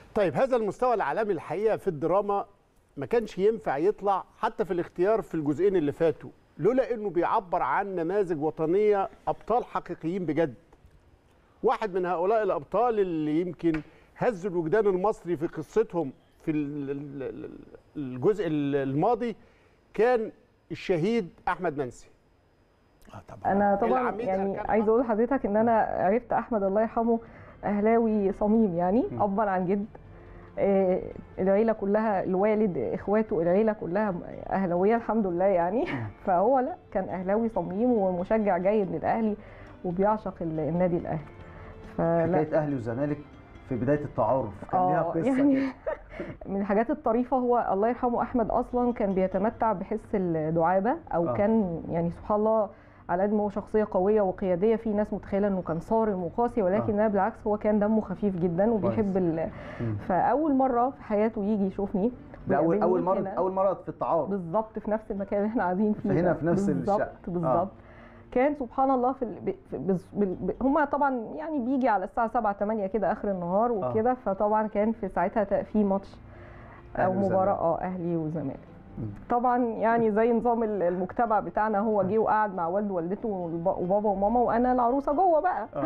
طيب هذا المستوى العالمي الحقيقه في الدراما ما كانش ينفع يطلع حتى في الاختيار في الجزئين اللي فاتوا لولا انه بيعبر عن نماذج وطنيه ابطال حقيقيين بجد واحد من هؤلاء الابطال اللي يمكن هزوا الوجدان المصري في قصتهم في ال- ال- ال- الجزء الماضي كان الشهيد احمد منسي اه طبعا انا طبعا العميد يعني أركان عايزه اقول لحضرتك ان انا عرفت احمد الله يرحمه اهلاوي صميم يعني ابا عن جد آه، العيله كلها الوالد اخواته العيله كلها اهلاويه الحمد لله يعني فهو لا كان اهلاوي صميم ومشجع جيد للاهلي وبيعشق ال- النادي الاهلي فلا حكايه اهلي وزمالك في بدايه التعارف كان ليها اه قصه يعني كده. من الحاجات الطريفه هو الله يرحمه احمد اصلا كان بيتمتع بحس الدعابه او آه. آه. كان يعني سبحان الله على قد ما هو شخصيه قويه وقياديه في ناس متخيله انه كان صارم وقاسي ولكن آه. آه. بالعكس هو كان دمه خفيف جدا وبيحب ال... مم. فاول مره في حياته يجي يشوفني ده اول ويقابلني اول مره هنا. اول مره في التعارف بالظبط في نفس المكان اللي احنا قاعدين فيه فهنا ده. في نفس بالظبط الشقة. بالظبط آه. آه. كان سبحان الله في ال... ب... بز... بال... ب... هما طبعا يعني بيجي على الساعه 7 8 كده اخر النهار وكده فطبعا كان في ساعتها ت- في ماتش او أهلي مباراه وزمالك. اه اهلي وزمالك مم. طبعا يعني زي نظام ال- المجتمع بتاعنا هو جه وقعد مع والده ووالدته والب- وبابا وماما وانا العروسه جوه بقى اه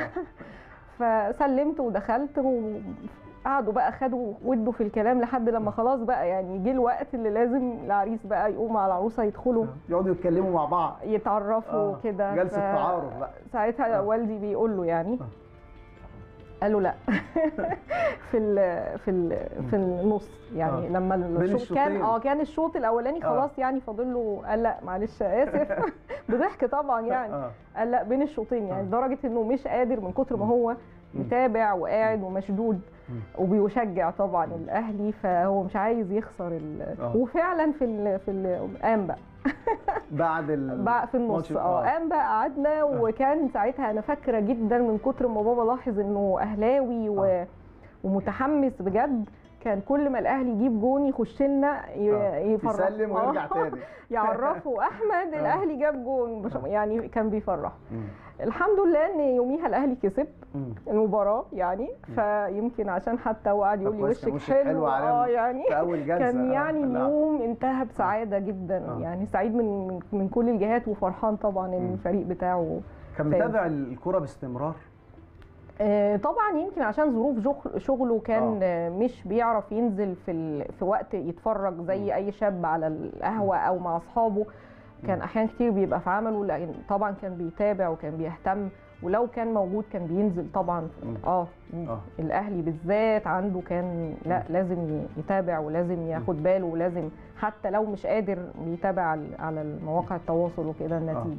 فسلمت ودخلت وقعدوا بقى خدوا ودوا في الكلام لحد لما خلاص بقى يعني جه الوقت اللي لازم العريس بقى يقوم مع العروسه يدخلوا يقعدوا يتكلموا مع بعض يتعرفوا آه. كده جلسة ف- تعارف بقى. ساعتها آه. والدي بيقول له يعني آه. قال له لا في ال في ال في النص يعني آه. لما الشوط الشوطين. كان اه كان الشوط الاولاني آه. خلاص يعني فاضل له قال لا معلش اسف بضحك طبعا يعني اه قال لا بين الشوطين يعني آه. لدرجه انه مش قادر من كتر ما هو متابع وقاعد ومشدود وبيشجع طبعا الاهلي فهو مش عايز يخسر ال... آه. وفعلا في ال... في ال... قام بقى بعد ال بقى في النص ماتش- اه قام بقى قعدنا وكان ساعتها انا فاكره جدا من كتر ما بابا لاحظ انه اهلاوي و... آه. ومتحمس بجد كان كل ما الاهلي يجيب جون يخش لنا آه. ي... يفرح يسلم ويرجع تاني يعرفوا احمد آه. الاهلي جاب جون مش- يعني كان بيفرح مم. الحمد لله ان يوميها الاهلي كسب مم. المباراه يعني فيمكن عشان حتى هو قعد يقول لي كويس، كان وشك وشك حلو حلو على اه يعني في اول جلسه كان آه. يعني لا. اليوم انتهى بسعاده جدا آه. يعني سعيد من من- من كل الجهات وفرحان طبعا ان مم. الفريق بتاعه كان فاز. متابع الكرة باستمرار آه، طبعا يمكن عشان ظروف جغ- شغله كان آه، مش بيعرف ينزل في ال... في وقت يتفرج زي اي شاب على القهوه او مع اصحابه كان احيان كتير بيبقى في عمله لكن طبعا كان بيتابع وكان بيهتم ولو كان موجود كان بينزل طبعا مم. اه آه. الاهلي بالذات عنده كان لا لازم ي- يتابع ولازم ياخد باله ولازم حتى لو مش قادر بيتابع على- على مواقع التواصل وكده النتيجه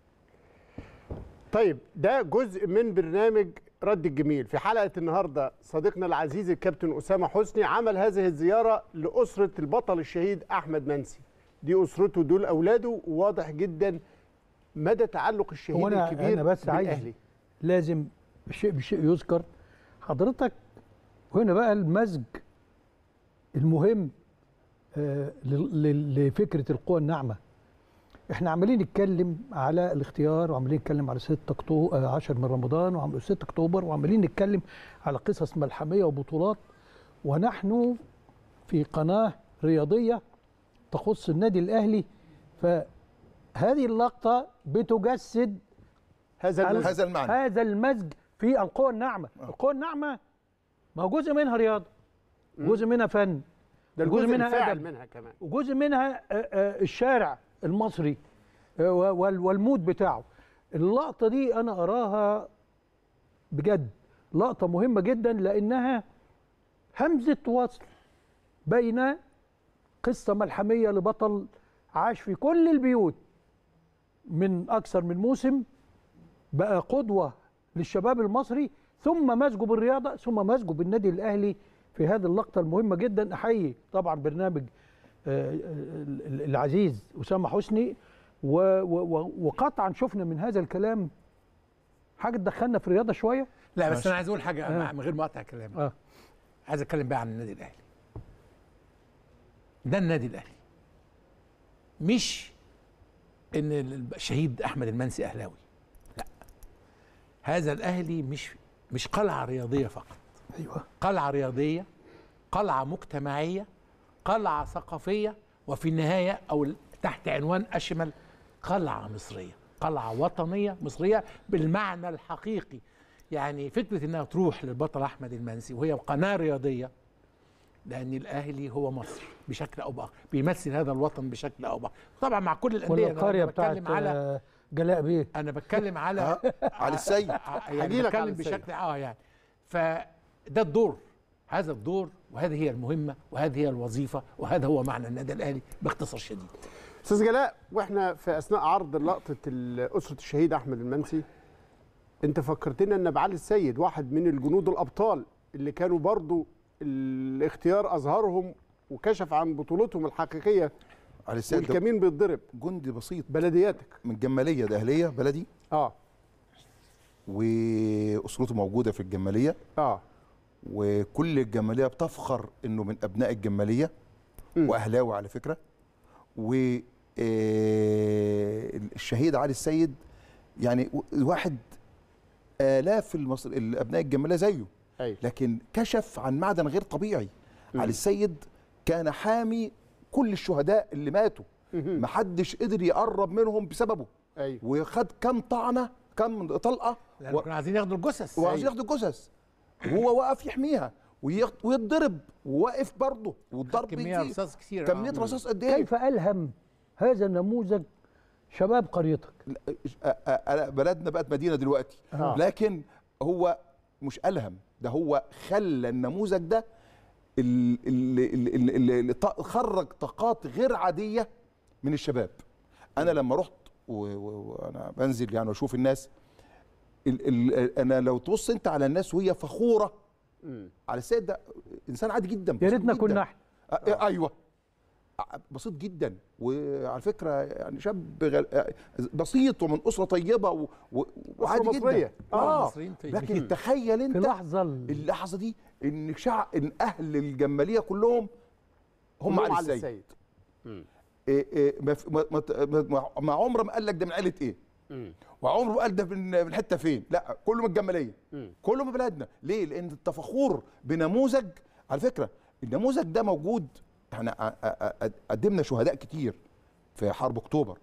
طيب ده جزء من برنامج رد الجميل في حلقة النهاردة صديقنا العزيز الكابتن أسامة حسني عمل هذه الزيارة لأسرة البطل الشهيد أحمد منسي دي أسرته دول أولاده وواضح جدا مدى تعلق الشهيد هو أنا- الكبير أنا بس عايز- بالأهلي لازم شيء بشيء يذكر حضرتك هنا بقى المزج المهم آه، ل- ل- لفكره القوى الناعمه احنا عمالين نتكلم على الاختيار وعمالين نتكلم على 6 اكتوبر 10 من رمضان وعم 6 اكتوبر وعمالين نتكلم على قصص ملحميه وبطولات ونحن في قناه رياضيه تخص النادي الاهلي فهذه اللقطه بتجسد هذا على- المزج. هذا المعنى هذا المزج في القوى الناعمه القوى الناعمه ما هو جزء منها رياضه جزء منها فن ده جزء الجزء منها الفاعل أدب. منها كمان وجزء منها آه، آه، الشارع المصري آه، وال- والمود بتاعه اللقطه دي انا اراها بجد لقطه مهمه جدا لانها همزه وصل بين قصه ملحميه لبطل عاش في كل البيوت من اكثر من موسم بقى قدوه للشباب المصري ثم مزجه بالرياضه ثم مزجه بالنادي الاهلي في هذه اللقطه المهمه جدا احيي طبعا برنامج آه، آه، العزيز اسامه حسني و- و- و- وقطعا شفنا من هذا الكلام حاجه تدخلنا في الرياضه شويه لا بس ماشي. انا عايز اقول حاجه آه. مع- من غير ما اقطع كلامك اه عايز اتكلم بقى عن النادي الاهلي ده النادي الاهلي مش ان الشهيد احمد المنسي اهلاوي لا هذا الاهلي مش مش قلعه رياضيه فقط ايوه قلعه رياضيه قلعه مجتمعيه قلعه ثقافيه وفي النهايه او تحت عنوان اشمل قلعه مصريه قلعه وطنيه مصريه بالمعنى الحقيقي يعني فكره انها تروح للبطل احمد المنسي وهي قناه رياضيه لان الاهلي هو مصر بشكل او باخر بيمثل هذا الوطن بشكل او باخر طبعا مع كل الانديه ولا أنا القريه بتاعت بتكلم على آه، جلاء بيه انا بتكلم على على السيد يعني هجيلك على بتكلم السيد. بشكل اه يعني فده الدور هذا الدور وهذه هي المهمه وهذه هي الوظيفه وهذا هو معنى النادي الاهلي باختصار شديد استاذ جلاء واحنا في اثناء عرض لقطه ال- اسره الشهيد احمد المنسي انت فكرتنا ان ابو علي السيد واحد من الجنود الابطال اللي كانوا برضو الاختيار اظهرهم وكشف عن بطولتهم الحقيقيه على السيد ده والكمين بيتضرب جندي بسيط بلدياتك من جماليه ده اهليه بلدي اه واسرته موجوده في الجماليه اه وكل الجماليه بتفخر انه من ابناء الجماليه مم. واهلاوي على فكره و آه، الشهيد علي السيد يعني واحد الاف المصر الابناء الجماليه زيه ايوه لكن كشف عن معدن غير طبيعي مم. علي السيد كان حامي كل الشهداء اللي ماتوا مهم. محدش قدر يقرب منهم بسببه ايوه وخد كم طعنه كم طلقه لأن و- كانوا عايزين ياخدوا الجثث وعايزين ياخدوا الجثث وهو واقف يحميها ويخ- ويتضرب وواقف برضه والضرب كميه بيجي. رصاص كتير كميه آه. رصاص قد ايه؟ كيف الهم هذا النموذج شباب قريتك لا، أ- أ- أ- بلدنا بقت مدينه دلوقتي آه. لكن هو مش الهم ده هو خلى النموذج ده اللي, اللي, اللي, اللي ط- خرج طاقات غير عاديه من الشباب انا لما رحت و- و- وانا بنزل يعني واشوف الناس ال ال انا لو تبص انت على الناس وهي فخوره مم. على السيد ده انسان عادي جدا يا بسيط ريتنا جداً. كنا احنا آه. ايوه آه، بسيط جدا وعلى فكره يعني شاب غل... آه، بسيط ومن اسره طيبه و... و... وعادي مصرية. جدا آه، اه مصريين طيبين. لكن تخيل في انت اللحظه ال- اللحظه دي ان شعب ان اهل الجماليه كلهم هم كلهم علي السيد إيه إيه ما, في- ما, ما, ما, ما عمره ما قال لك ده من عيله ايه مم. وعمره ما قال ده من من حته فين لا كله من الجماليه مم. كله من بلادنا ليه لان التفخور بنموذج على فكره النموذج ده موجود احنا ا- ا- ا- قدمنا شهداء كتير في حرب اكتوبر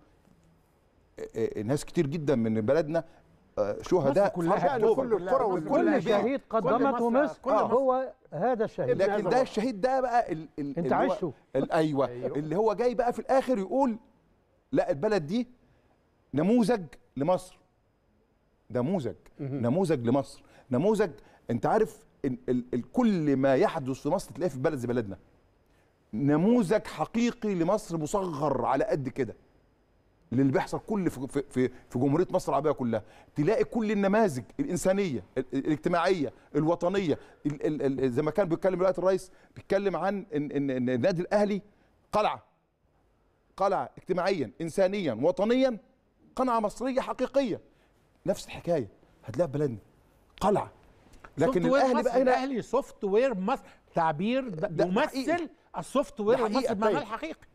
ا- ا- ناس كتير جدا من بلدنا آه، شهداء في كلها حرب يعني اكتوبر كل القرى كل والبلاد. كل كل شهيد قدمته مصر- مصر كل مصر. هو هذا الشهيد ابن هذا لكن ده الوطن. الشهيد ده بقى ال ال انت اللي هو- عشته ال- ايوه, أيوه. اللي هو جاي بقى في الاخر يقول لا البلد دي نموذج لمصر نموذج نموذج لمصر نموذج انت عارف ال ال ال كل ما يحدث في مصر تلاقيه في بلد زي بلدنا نموذج حقيقي لمصر مصغر على قد كده للي بيحصل كل في, في, في, في جمهوريه مصر العربيه كلها تلاقي كل النماذج الانسانيه ال- ال- الاجتماعيه الوطنيه ال ال ال زي ما كان بيتكلم دلوقتي الرئيس بيتكلم عن ان ان ان النادي الاهلي قلعه قلعه اجتماعيا انسانيا وطنيا قلعه مصريه حقيقيه نفس الحكايه هتلاقيها في بلدنا قلعه لكن سوفت وير الاهلي مصر، بقى هنا الاهلي سوفت وير مصر تعبير ده ده يمثل حقيقي. السوفت وير ده حقيقة. المصري بمعناه طيب. الحقيقي